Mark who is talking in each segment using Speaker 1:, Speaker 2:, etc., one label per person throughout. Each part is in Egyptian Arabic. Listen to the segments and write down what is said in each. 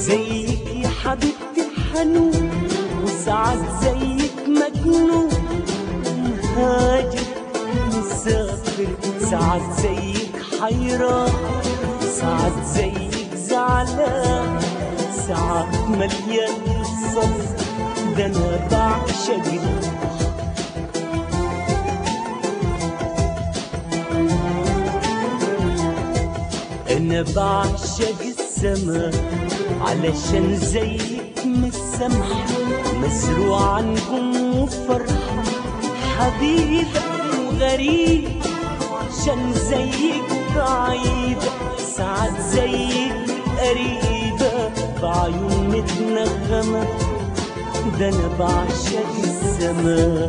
Speaker 1: زيك يا حبيبتي حنون وساعات زيك مجنون مهاجر مسافر ساعات زيك حيران ساعات زيك زعلان ساعات مليان صبر ده انا بعشق البحر انا بعشق السما علشان زيك مسامحة مزروعة نجوم وفرحة حبيبة وغريب عشان زيك بعيدة ساعات زيك قريبة بعيون متنغمة ده انا بعشق السما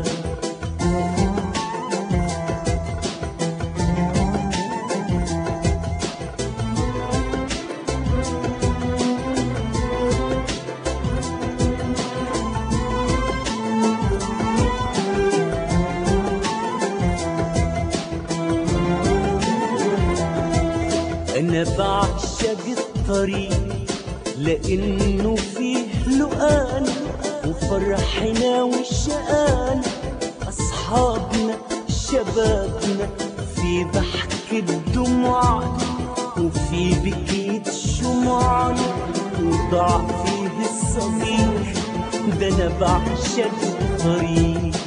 Speaker 1: انا بعشق الطريق لانه فيه لقان وفرحنا وشقان اصحابنا شبابنا في ضحك الدموع وفي بكيت شمعان وضاع فيه الصديق ده انا بعشق الطريق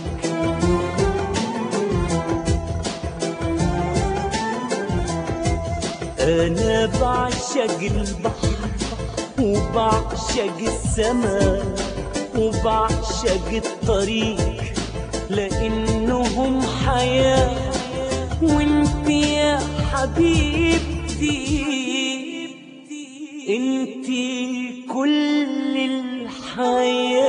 Speaker 1: أنا بعشق البحر وبعشق السماء وبعشق الطريق لأنهم حياة وانت يا حبيبتي انت كل الحياه